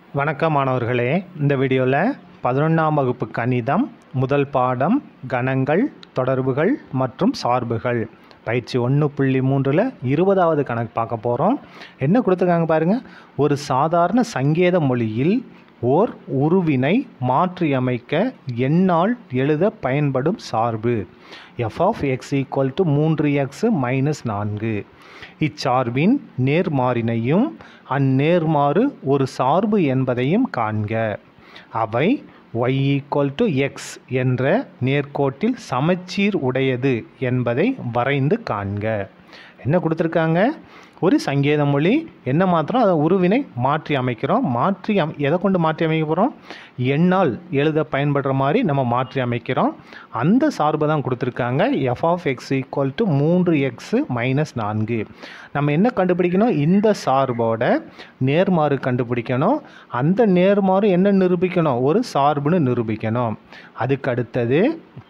வணக்கம் மாணவர்களே இந்த வீடியோவில் பதினொன்றாம் வகுப்பு கணிதம் முதல் பாடம் கணங்கள் தொடர்புகள் மற்றும் சார்புகள் பயிற்சி ஒன்று புள்ளி மூன்றில் இருபதாவது கணக்கு பார்க்க போகிறோம் என்ன கொடுத்துருக்காங்க பாருங்கள் ஒரு சாதாரண சங்கேத மொழியில் ஓர் உருவினை மாற்றியமைக்க எண்ணால் எழுத பயன்படும் சார்பு F of X equal to மூன்று எக்ஸ் மைனஸ் நான்கு இச்சார்பின் நேர்மாறினையும் அந்நேர்மாறு ஒரு சார்பு என்பதையும் காண்க அவை y ஈக்குவல் டு எக்ஸ் என்ற நேர்கோட்டில் சமச்சீர் உடையது என்பதை வரைந்து காண்க என்ன கொடுத்துருக்காங்க ஒரு சங்கேத மொழி என்ன மாத்திரம் அதை உருவினை மாற்றி அமைக்கிறோம் மாற்றி அம் எதை கொண்டு மாற்றி அமைக்க போகிறோம் எண்ணால் எழுத பயன்படுற மாதிரி நம்ம மாற்றி அமைக்கிறோம் அந்த சார்பு தான் கொடுத்துருக்காங்க F of X equal to மூன்று எக்ஸு மைனஸ் நான்கு நம்ம என்ன கண்டுபிடிக்கணும் இந்த சார்போட நேர்மாறு கண்டுபிடிக்கணும் அந்த நேர்மாறு என்ன நிரூபிக்கணும் ஒரு சார்புன்னு நிரூபிக்கணும் அதுக்கு அடுத்தது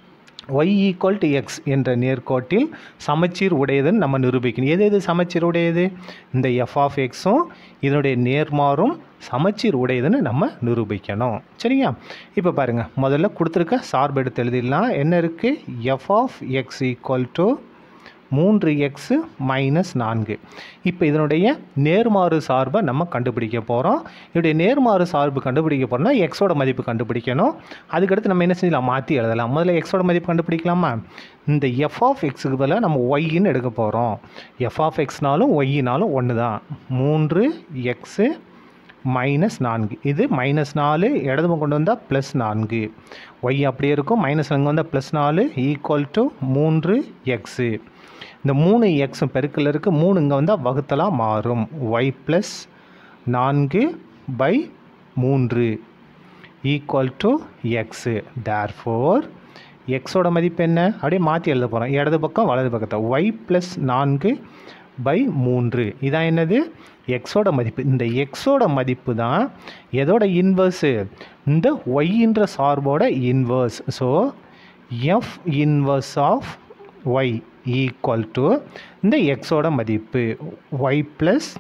y ஈக்குவல் டு எக்ஸ் என்ற நேர்கோட்டில் சமச்சீர் உடையதுன்னு நம்ம நிரூபிக்கணும் எது எது சமச்சீர் உடையது இந்த எஃப் ஆஃப் எக்ஸும் இதனுடைய நேர்மாறும் சமச்சீர் உடையதுன்னு நம்ம நிரூபிக்கணும் சரியா இப்போ பாருங்கள் முதல்ல கொடுத்துருக்க சார்பு எடுத்து எழுதிடலாம் என்ன இருக்குது F of X equal to மூன்று எக்ஸு மைனஸ் நான்கு இப்போ இதனுடைய நேர்மாறு சார்பை நம்ம கண்டுபிடிக்க போகிறோம் இதனுடைய நேர்மாறு சார்பு கண்டுபிடிக்க போகிறோம்னா எக்ஸோட மதிப்பு கண்டுபிடிக்கணும் அதுக்கடுத்து நம்ம என்ன செஞ்சலாம் மாற்றி எழுதலாம் முதல்ல எக்ஸோட மதிப்பு கண்டுபிடிக்கலாமா இந்த எஃப் ஆஃப் எக்ஸுக்கு பதிலாக நம்ம ஒய்ன்னு எடுக்க போகிறோம் எஃப் ஆஃப் எக்ஸ்னாலும் ஒய்யினாலும் ஒன்று தான் மூன்று எக்ஸு மைனஸ் நான்கு இது மைனஸ் நாலு இடது பக்கம் கொண்டு வந்தால் ப்ளஸ் நான்கு ஒய் அப்படியே இருக்கும் மைனஸ் அங்கே வந்தால் ப்ளஸ் நாலு ஈக்குவல் டு மூன்று எக்ஸு இந்த மூணு எக்ஸும் பெருக்கில் இருக்குது மூணு இங்கே வந்தால் வகுத்தலாக மாறும் ஒய் ப்ளஸ் நான்கு பை மூன்று equal to X therefore எக்ஸோட மதிப்பு என்ன அப்படியே மாற்றி எழுத போகிறோம் இடது பக்கம் வலது பக்கத்தை ஒய் ப்ளஸ் நான்கு பை மூன்று இதான் என்னது எக்ஸோட மதிப்பு இந்த எக்ஸோட மதிப்பு தான் எதோட இன்வர்ஸு இந்த ஒய்ன்ற சார்போட inverse so F inverse of Y equal to இந்த எக்ஸோட மதிப்பு ஒய் ப்ளஸ்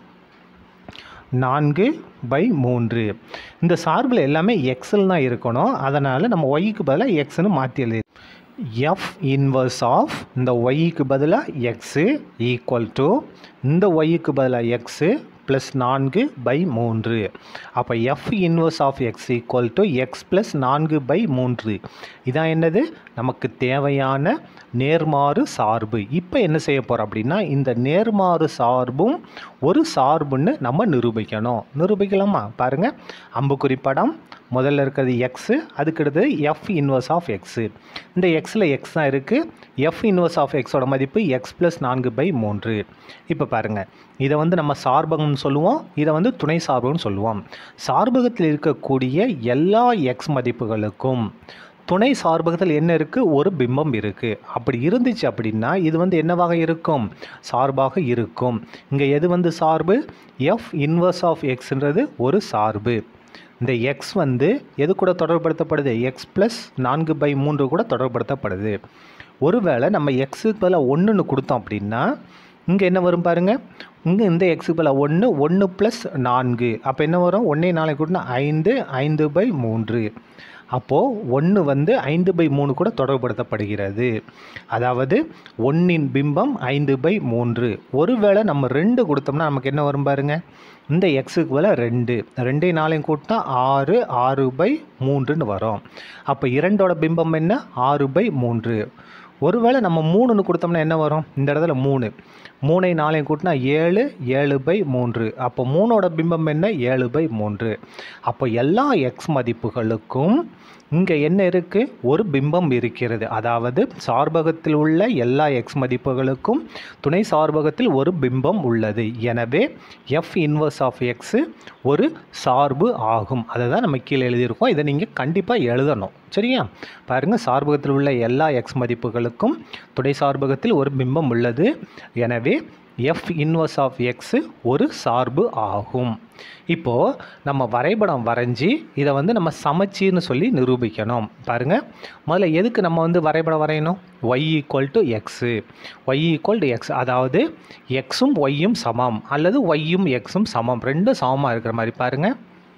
நான்கு பை மூன்று இந்த சார்பில் எல்லாமே எக்ஸில் தான் இருக்கணும் அதனால் நம்ம ஒய்க்கு பதிலாக எக்ஸ்னு மாற்றி எழுதி எஃப் இன்வர்ஸ் ஆஃப் இந்த ஒய்க்கு பதிலாக எக்ஸு ஈக்குவல் டு இந்த ஒய்க்கு பதிலாக எக்ஸு ப்ளஸ் நான்கு பை மூன்று அப்போ F inverse of X equal to X plus நான்கு பை மூன்று இதான் என்னது நமக்கு தேவையான நேர்மாறு சார்பு இப்போ என்ன செய்ய போகிறோம் அப்படின்னா இந்த நேர்மாறு சார்பும் ஒரு சார்புன்னு நம்ம நிரூபிக்கணும் நிரூபிக்கலாமா பாருங்கள் அம்புக்குறி படம் முதல்ல இருக்கிறது எக்ஸு அதுக்கடுத்தது எஃப் இன்வர்ஸ் ஆஃப் எக்ஸு இந்த எக்ஸில் எக்ஸ் தான் இருக்குது எஃப் இன்வர்ஸ் ஆஃப் எக்ஸோட மதிப்பு எக்ஸ் ப்ளஸ் நான்கு பை மூன்று இப்போ பாருங்கள் இதை வந்து நம்ம சார்பகம்னு சொல்லுவோம் இதை வந்து துணை சார்பகம்னு சொல்லுவோம் சார்பகத்தில் இருக்கக்கூடிய எல்லா எக்ஸ் மதிப்புகளுக்கும் துணை சார்பகத்தில் என்ன இருக்குது ஒரு பிம்பம் இருக்குது அப்படி இருந்துச்சு அப்படின்னா இது வந்து என்னவாக இருக்கும் சார்பாக இருக்கும் இங்கே எது வந்து சார்பு எஃப் இன்வர்ஸ் ஆஃப் எக்ஸ்ன்றது ஒரு சார்பு இந்த எக்ஸ் வந்து எது கூட தொடர்படுத்தப்படுது எக்ஸ் ப்ளஸ் நான்கு பை மூன்று கூட தொடர்படுத்தப்படுது ஒருவேளை நம்ம எக்ஸுக்கு பதிலாக ஒன்றுன்னு கொடுத்தோம் அப்படின்னா இங்கே என்ன வரும் பாருங்கள் இங்கே இந்த எக்ஸுக்கு பதிலாக ஒன்று ஒன்று ப்ளஸ் நான்கு அப்போ என்ன வரும் ஒன்றே நாளைக்கு கூட்டினா ஐந்து ஐந்து பை மூன்று அப்போது ஒன்று வந்து ஐந்து பை மூணு கூட தொடர்படுத்தப்படுகிறது அதாவது ஒன்றின் பிம்பம் ஐந்து பை மூன்று ஒருவேளை நம்ம ரெண்டு கொடுத்தோம்னா நமக்கு என்ன வரும் பாருங்க இந்த எக்ஸுக்கு மேலே ரெண்டு ரெண்டே நாளையும் கூட்டினா ஆறு ஆறு பை மூன்றுன்னு வரும் அப்போ இரண்டோட பிம்பம் என்ன ஆறு பை மூன்று ஒருவேளை நம்ம மூணுன்னு கொடுத்தோம்னா என்ன வரும் இந்த இடத்துல மூணு மூணை நாளையும் கூட்டினா ஏழு ஏழு பை மூன்று அப்போ மூணோட பிம்பம் என்ன ஏழு பை மூன்று அப்போ எல்லா எக்ஸ் மதிப்புகளுக்கும் இங்கே என்ன இருக்குது ஒரு பிம்பம் இருக்கிறது அதாவது சார்பகத்தில் உள்ள எல்லா எக்ஸ் மதிப்புகளுக்கும் துணை சார்பகத்தில் ஒரு பிம்பம் உள்ளது எனவே எஃப் இன்வர்ஸ் ஆஃப் எக்ஸு ஒரு சார்பு ஆகும் அதை தான் நம்ம கீழே எழுதியிருக்கோம் இதை நீங்கள் கண்டிப்பாக எழுதணும் சரியா பாருங்கள் சார்பகத்தில் உள்ள எல்லா எக்ஸ் மதிப்புகளுக்கும் துணை சார்பகத்தில் ஒரு பிம்பம் உள்ளது எனவே எஃப் இன்வர்ஸ் ஆஃப் எக்ஸு ஒரு சார்பு ஆகும் இப்போது நம்ம வரைபடம் வரைஞ்சி இதை வந்து நம்ம சமச்சீர்னு சொல்லி நிரூபிக்கணும் பாருங்கள் முதல்ல எதுக்கு நம்ம வந்து வரைபடம் வரையணும் Y equal to X Y equal to X அதாவது எக்ஸும் ஒய்யும் சமம் அல்லது ஒய்யும் எக்ஸும் சமம் ரெண்டும் சமமாக இருக்கிற மாதிரி பாருங்கள்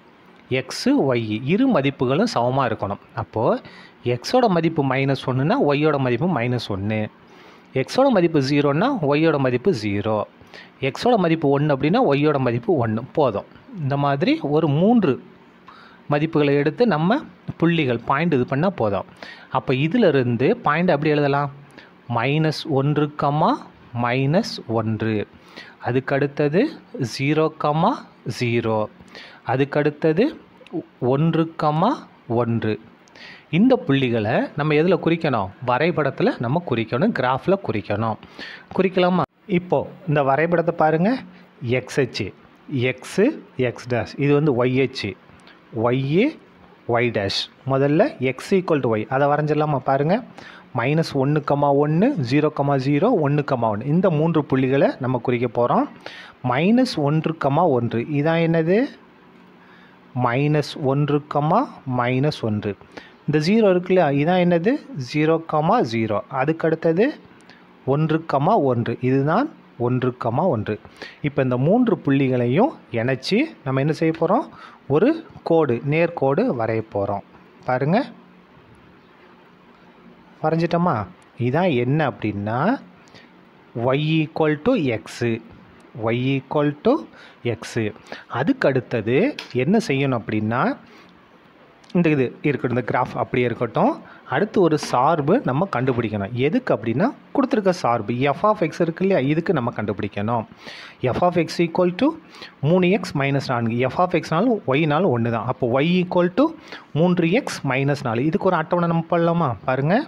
எக்ஸு ஒய் இரு மதிப்புகளும் சமமாக இருக்கணும் அப்போது எக்ஸோட மதிப்பு மைனஸ் ஒன்றுனா ஒய்யோட மதிப்பு மைனஸ் ஒன்று எக்ஸோட மதிப்பு ஜீரோன்னா ஒய்யோட மதிப்பு ஜீரோ எக்ஸோட மதிப்பு ஒன்று அப்படின்னா ஒய்யோட மதிப்பு ஒன்று போதும் இந்த மாதிரி ஒரு மூன்று மதிப்புகளை எடுத்து நம்ம புள்ளிகள் பாயிண்ட் இது பண்ணால் போதும் அப்போ இதிலிருந்து பாயிண்ட் அப்படி எழுதலாம் மைனஸ் ஒன்று கமா மைனஸ் ஒன்று அதுக்கடுத்தது ஜீரோ கமா ஜீரோ அதுக்கடுத்தது ஒன்று கமா ஒன்று இந்த புள்ளிகளை நம்ம எதில் குறிக்கணும் வரைபடத்தில் நம்ம குறிக்கணும் கிராஃபில் குறிக்கணும் குறிக்கலாமா இப்போது இந்த வரைபடத்தை பாருங்கள் எக்ஸ்ஹெச் எக்ஸு எக்ஸ் டேஷ் இது வந்து ஒய்ஹெச் ஒய்ஏ ஒய் டேஷ் முதல்ல எக்ஸ் ஈக்குவல் டு ஒய் அதை வரைஞ்சிடலாமா பாருங்கள் மைனஸ் ஒன்று கமா ஒன்று ஜீரோ கமா ஜீரோ ஒன்று கமா ஒன்று இந்த மூன்று புள்ளிகளை நம்ம குறிக்க போகிறோம் மைனஸ் ஒன்று கமா ஒன்று இதான் என்னது மைனஸ் ஒன்று கமா மைனஸ் ஒன்று இந்த ஜீரோ இருக்கு இல்லையா இதான் என்னது ஜீரோ கமா ஜீரோ அதுக்கு அடுத்தது ஒன்று கமா ஒன்று இதுதான் ஒன்று கமா ஒன்று இப்போ இந்த மூன்று புள்ளிகளையும் இணைச்சி நம்ம என்ன செய்ய போகிறோம் ஒரு கோடு நேர்கோடு வரைய போகிறோம் பாருங்கள் வரைஞ்சிட்டோமா இதான் என்ன அப்படின்னா Y equal to X Y equal to X அதுக்கு அடுத்தது என்ன செய்யணும் அப்படின்னா இந்த இது இருக்கட்டும் இந்த கிராஃப் அப்படியே இருக்கட்டும் அடுத்து ஒரு சார்பு நம்ம கண்டுபிடிக்கணும் எதுக்கு அப்படின்னா கொடுத்துருக்க சார்பு எஃப் ஆஃப் எக்ஸ் இருக்கு இல்லையா இதுக்கு நம்ம கண்டுபிடிக்கணும் F of X equal to மூணு எக்ஸ் மைனஸ் நான்கு எஃப் ஆஃப் எக்ஸ்னாலும் ஒய்னாலும் ஒன்று தான் அப்போ ஒய் ஈக்குவல் டு மூன்று எக்ஸ் மைனஸ் நாலு இதுக்கு ஒரு அட்டவணை நம்ம பண்ணலாமா பாருங்கள்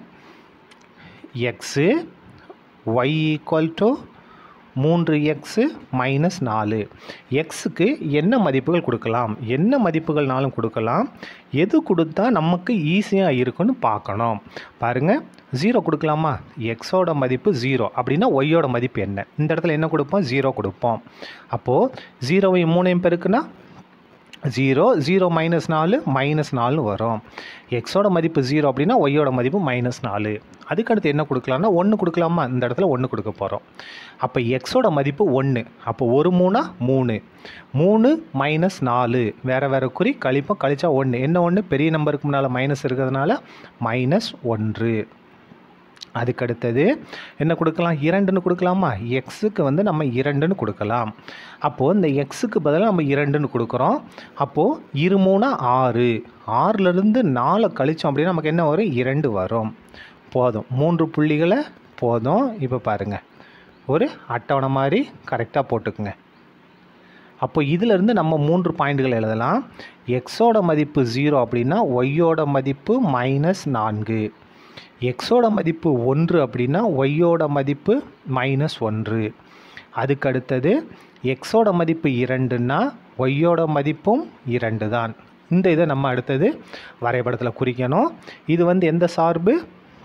எக்ஸு ஒய் ஈக்குவல் டு மூன்று எக்ஸு மைனஸ் நாலு எக்ஸுக்கு என்ன மதிப்புகள் கொடுக்கலாம் என்ன மதிப்புகள்னாலும் கொடுக்கலாம் எது கொடுத்தா நமக்கு ஈஸியாக இருக்குன்னு பார்க்கணும் பாருங்கள் ஜீரோ கொடுக்கலாமா எக்ஸோட மதிப்பு ஜீரோ அப்படின்னா ஒய்யோட மதிப்பு என்ன இந்த இடத்துல என்ன கொடுப்போம் ஜீரோ கொடுப்போம் அப்போது ஜீரோவையும் மூணையும் பெருக்குன்னா ஜீரோ ஜீரோ மைனஸ் நாலு மைனஸ் நாலுன்னு வரும் எக்ஸோட மதிப்பு ஜீரோ அப்படின்னா ஒய்யோட மதிப்பு மைனஸ் நாலு அதுக்கடுத்து என்ன கொடுக்கலாம்னா ஒன்று கொடுக்கலாமா இந்த இடத்துல ஒன்று கொடுக்க போகிறோம் அப்போ எக்ஸோட மதிப்பு ஒன்று அப்போ ஒரு மூணா மூணு மூணு மைனஸ் நாலு வேறு வேறு குறி கழிப்போம் கழிச்சா ஒன்று என்ன ஒன்று பெரிய நம்பருக்கு முன்னால் மைனஸ் இருக்கிறதுனால மைனஸ் ஒன்று அதுக்கடுத்தது என்ன கொடுக்கலாம் இரண்டுன்னு கொடுக்கலாமா எக்ஸுக்கு வந்து நம்ம இரண்டுன்னு கொடுக்கலாம் அப்போது இந்த எக்ஸுக்கு பதிலாக நம்ம இரண்டுன்னு கொடுக்குறோம் அப்போது இரு மூணா ஆறு ஆறுலேருந்து நாலை கழிச்சோம் அப்படின்னா நமக்கு என்ன வரும் இரண்டு வரும் போதும் மூன்று புள்ளிகளை போதும் இப்போ பாருங்கள் ஒரு அட்டவணை மாதிரி கரெக்டாக போட்டுக்குங்க அப்போ இதிலிருந்து நம்ம மூன்று பாயிண்ட்கள் எழுதலாம் எக்ஸோட மதிப்பு ஜீரோ அப்படின்னா ஒய்யோட மதிப்பு மைனஸ் நான்கு எக்ஸோட மதிப்பு ஒன்று அப்படின்னா ஒய்யோட மதிப்பு மைனஸ் ஒன்று அதுக்கு அடுத்தது எக்ஸோட மதிப்பு இரண்டுன்னா ஒய்யோட மதிப்பும் இரண்டு தான் இந்த இதை நம்ம அடுத்தது வரைபடத்தில் குறிக்கணும் இது வந்து எந்த சார்பு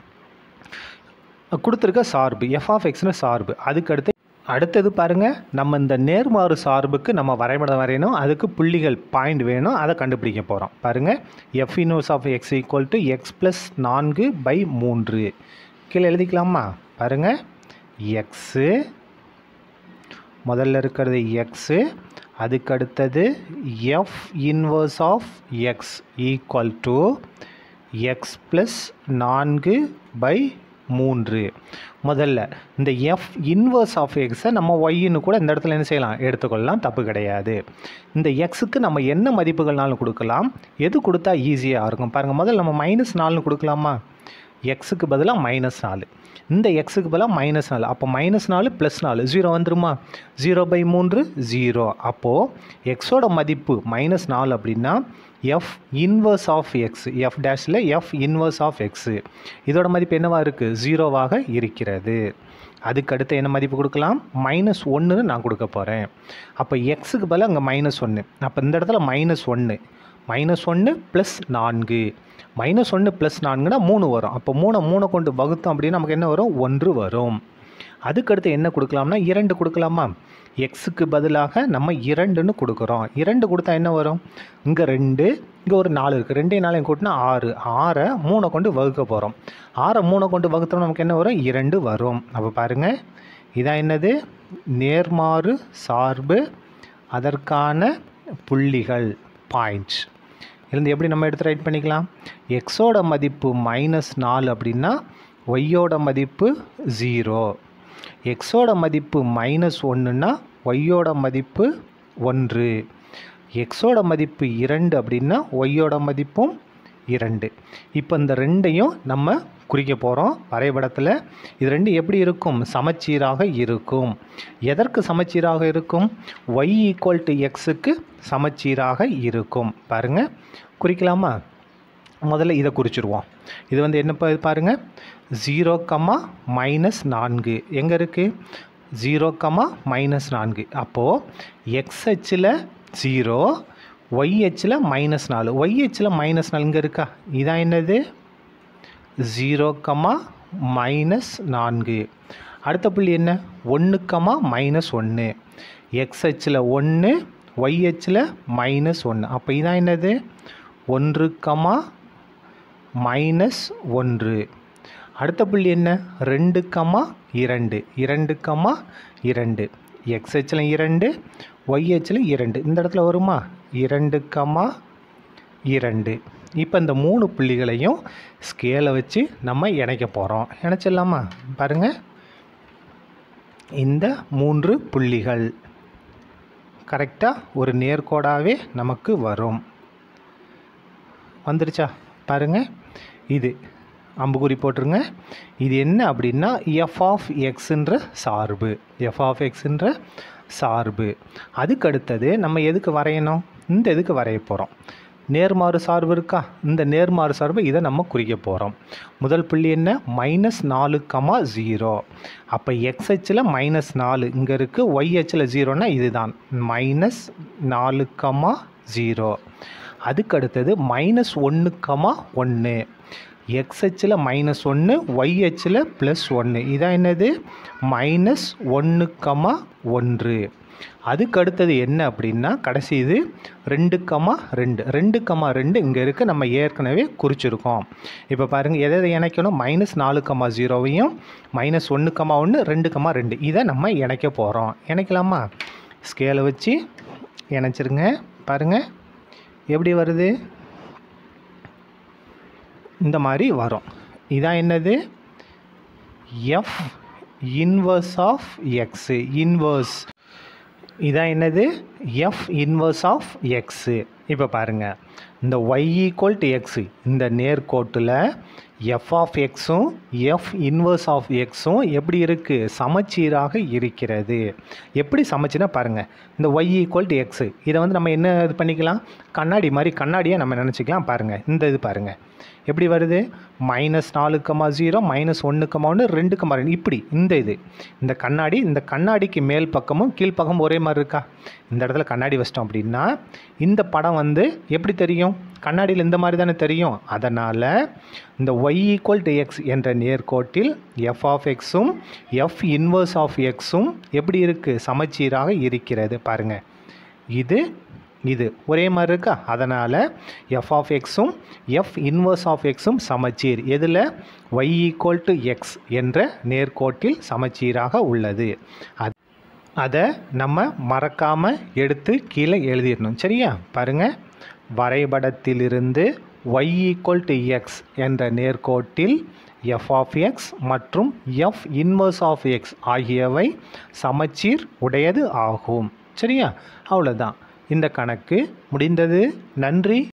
கொடுத்துருக்க சார்பு எஃப் ஆஃப் எக்ஸ்னு சார்பு அதுக்கு அடுத்து அடுத்தது பாருங்கள் நம்ம இந்த நேர்மாறு சார்புக்கு நம்ம வரைபடம் வரையணும் அதுக்கு புள்ளிகள் பாயிண்ட் வேணும் அதை கண்டுபிடிக்க போகிறோம் பாருங்கள் F inverse of X equal to X plus நான்கு பை மூன்று கீழே எழுதிக்கலாமா பாருங்கள் எக்ஸு முதல்ல இருக்கிறது எக்ஸு அதுக்கு அடுத்தது F inverse of X equal to X plus நான்கு பை மூன்று முதல்ல இந்த எஃப் இன்வர்ஸ் ஆஃப் எக்ஸை நம்ம ஒய்ன்னு கூட இந்த இடத்துல என்ன செய்யலாம் எடுத்துக்கொள்ளலாம் தப்பு கிடையாது இந்த எக்ஸுக்கு நம்ம என்ன மதிப்புகள்னாலும் கொடுக்கலாம் எது கொடுத்தா ஈஸியாக இருக்கும் பாருங்கள் முதல்ல நம்ம மைனஸ் நாலுன்னு கொடுக்கலாமா எக்ஸுக்கு பதிலாக மைனஸ் நாலு இந்த எக்ஸுக்கு பதிலாக மைனஸ் நாலு அப்போ மைனஸ் நாலு ப்ளஸ் நாலு ஜீரோ வந்துருமா ஜீரோ பை மூன்று ஜீரோ அப்போது எக்ஸோட மதிப்பு மைனஸ் நாலு அப்படின்னா F inverse of X F டேஷில் எஃப் இன்வர்ஸ் ஆஃப் எக்ஸு இதோட மதிப்பு என்னவாக இருக்குது ஜீரோவாக இருக்கிறது அதுக்கு அடுத்து என்ன மதிப்பு கொடுக்கலாம் மைனஸ் ஒன்றுன்னு நான் கொடுக்க போகிறேன் அப்போ எக்ஸுக்கு பதிலாக அங்கே மைனஸ் ஒன்று அப்போ இந்த இடத்துல மைனஸ் ஒன்று மைனஸ் ஒன்று ப்ளஸ் நான்கு மைனஸ் ஒன்று ப்ளஸ் நான்குனா மூணு வரும் அப்போ மூணை மூணை கொண்டு வகுத்தோம் அப்படின்னா நமக்கு என்ன வரும் ஒன்று வரும் அதுக்கடுத்து என்ன கொடுக்கலாம்னா இரண்டு கொடுக்கலாமா எக்ஸுக்கு பதிலாக நம்ம இரண்டுன்னு கொடுக்குறோம் இரண்டு கொடுத்தா என்ன வரும் இங்கே ரெண்டு இங்கே ஒரு நாலு இருக்குது ரெண்டே நாளையும் கூட்டினா ஆறு ஆறை மூணை கொண்டு வகுக்க போகிறோம் ஆறை மூணை கொண்டு வகுத்தோம் நமக்கு என்ன வரும் இரண்டு வரும் அப்போ பாருங்கள் இதான் என்னது நேர்மாறு சார்பு அதற்கான புள்ளிகள் பாயிண்ட்ஸ் இருந்து எப்படி நம்ம எடுத்து ரைட் பண்ணிக்கலாம் எக்ஸோட மதிப்பு மைனஸ் நாலு அப்படின்னா ஒய்யோட மதிப்பு ஜீரோ எக்ஸோட மதிப்பு மைனஸ் ஒன்றுனா ஒய்யோட மதிப்பு ஒன்று எக்ஸோட மதிப்பு இரண்டு அப்படின்னா ஒய்யோட மதிப்பும் இரண்டு இப்போ இந்த ரெண்டையும் நம்ம குறிக்க போகிறோம் வரைபடத்தில் இது ரெண்டு எப்படி இருக்கும் சமச்சீராக இருக்கும் எதற்கு சமச்சீராக இருக்கும் ஒய் ஈக்குவல் டு எக்ஸுக்கு சமச்சீராக இருக்கும் பாருங்கள் குறிக்கலாமா முதல்ல இதை குறிச்சிருவோம் இது வந்து என்ன பா- பாருங்க ஜீரோ கமா மைனஸ் நான்கு எங்கே இருக்குது ஜீரோ கமா மைனஸ் நான்கு அப்போது எக்ஸ் ஹெச்சில் ஜீரோ ஒய் ஹெச்சில் மைனஸ் நாலு ஒய் ஹெச்சில் மைனஸ் நாலு இங்கே இருக்கா இதான் என்னது ஜீரோ கமா மைனஸ் நான்கு அடுத்த புள்ளி என்ன ஒன்று கமா மைனஸ் ஒன்று எக்ஸ் ஹெச்சில் ஒன்று ஒய் ஹெச்சில் மைனஸ் ஒன்று அப்போ இதான் என்னது ஒன்று கமா மைனஸ் ஒன்று அடுத்த புள்ளி என்ன ரெண்டு கமா இரண்டு இரண்டு கமா இரண்டு எக்ஸ் ஹெச்சில் இரண்டு ஒய் ஹெச்சில் இரண்டு இந்த இடத்துல வருமா இரண்டு கமா இரண்டு இப்போ இந்த மூணு புள்ளிகளையும் ஸ்கேலை வச்சு நம்ம இணைக்க போகிறோம் இணைச்சிடலாமா பாருங்கள் இந்த மூன்று புள்ளிகள் கரெக்டாக ஒரு நேர்கோடாகவே நமக்கு வரும் வந்துருச்சா பாருங்கள் இது அம்புக்குறி போட்டுருங்க இது என்ன அப்படின்னா எஃப் ஆஃப் எக்ஸுன்ற சார்பு எஃப் ஆஃப் எக்ஸுன்ற சார்பு அதுக்கு அடுத்தது நம்ம எதுக்கு வரையணும் இந்த இதுக்கு வரைய போகிறோம் நேர்மாறு சார்பு இருக்கா இந்த நேர்மாறு சார்பு இதை நம்ம குறிக்க போகிறோம் முதல் புள்ளி என்ன மைனஸ் நாலு கமா ஜீரோ அப்போ எக்ஸ் ஹெச்சில் மைனஸ் நாலு இங்கே இருக்குது ஒய் ஹெச்சில் ஜீரோனா இதுதான் மைனஸ் நாலு கமா ஜீரோ அதுக்கு அடுத்தது மைனஸ் ஒன்று கமா ஒன்று எக்ஸ் ஹெச்சில் மைனஸ் ஒன்று ஒய் ஹெச்சில் ப்ளஸ் ஒன்று இதான் என்னது மைனஸ் ஒன்று கமா ஒன்று அதுக்கு அடுத்தது என்ன அப்படின்னா கடைசி இது ரெண்டு கமா ரெண்டு ரெண்டு கமா ரெண்டு இங்கே இருக்க நம்ம ஏற்கனவே குறிச்சிருக்கோம் இப்போ பாருங்கள் எதை எதை இணைக்கணும் மைனஸ் நாலு கமா ஜீரோவையும் மைனஸ் ஒன்று கமா ஒன்று ரெண்டு கமா ரெண்டு இதை நம்ம இணைக்க போகிறோம் இணைக்கலாமா ஸ்கேலை வச்சு இணைச்சிருங்க பாருங்கள் எப்படி வருது இந்த மாதிரி வரும் இதான் என்னது F inverse of X inverse இதான் என்னது எஃப் இன்வர்ஸ் ஆஃப் எக்ஸு இப்போ பாருங்கள் இந்த ஒய் ஈக்குவல் டு எக்ஸு இந்த நேர்கோட்டில் எஃப் ஆஃப் எக்ஸும் எஃப் இன்வர்ஸ் ஆஃப் எக்ஸும் எப்படி இருக்குது சமச்சீராக இருக்கிறது எப்படி சமச்சீர்னா பாருங்கள் இந்த ஒய் ஈக்குவல் டு எக்ஸு இதை வந்து நம்ம என்ன இது பண்ணிக்கலாம் கண்ணாடி மாதிரி கண்ணாடியை நம்ம நினச்சிக்கலாம் பாருங்கள் இந்த இது பாருங்கள் எப்படி வருது மைனஸ் நாலு கமா ஜீரோ மைனஸ் ஒன்று கமா ஒன்று ரெண்டு கமா ரெண்டு இப்படி இந்த இது இந்த கண்ணாடி இந்த கண்ணாடிக்கு மேல் பக்கமும் கீழ்ப்பக்கமும் ஒரே மாதிரி இருக்கா இந்த இடத்துல கண்ணாடி வச்சிட்டோம் அப்படின்னா இந்த படம் வந்து எப்படி தெரியும் கண்ணாடியில் இந்த மாதிரி தானே தெரியும் அதனால் இந்த ஒய் ஈக்குவல் டு எக்ஸ் என்ற நேர்கோட்டில் எஃப் ஆஃப் எக்ஸும் எஃப் இன்வர்ஸ் ஆஃப் எக்ஸும் எப்படி இருக்குது சமச்சீராக இருக்கிறது பாருங்கள் இது இது ஒரே மாதிரி இருக்கா அதனால் எஃப் ஆஃப் எக்ஸும் எஃப் இன்வர்ஸ் ஆஃப் எக்ஸும் சமச்சீர் எதில் ஒய் ஈக்குவல் டு எக்ஸ் என்ற நேர்கோட்டில் சமச்சீராக உள்ளது அது அதை நம்ம மறக்காமல் எடுத்து கீழே எழுதிடணும் சரியா பாருங்கள் வரைபடத்திலிருந்து ஒய் ஈக்குவல் டு எக்ஸ் என்ற நேர்கோட்டில் எஃப் ஆஃப் எக்ஸ் மற்றும் எஃப் இன்வர்ஸ் ஆஃப் எக்ஸ் ஆகியவை சமச்சீர் உடையது ஆகும் சரியா அவ்வளோதான் இந்த கணக்கு முடிந்தது நன்றி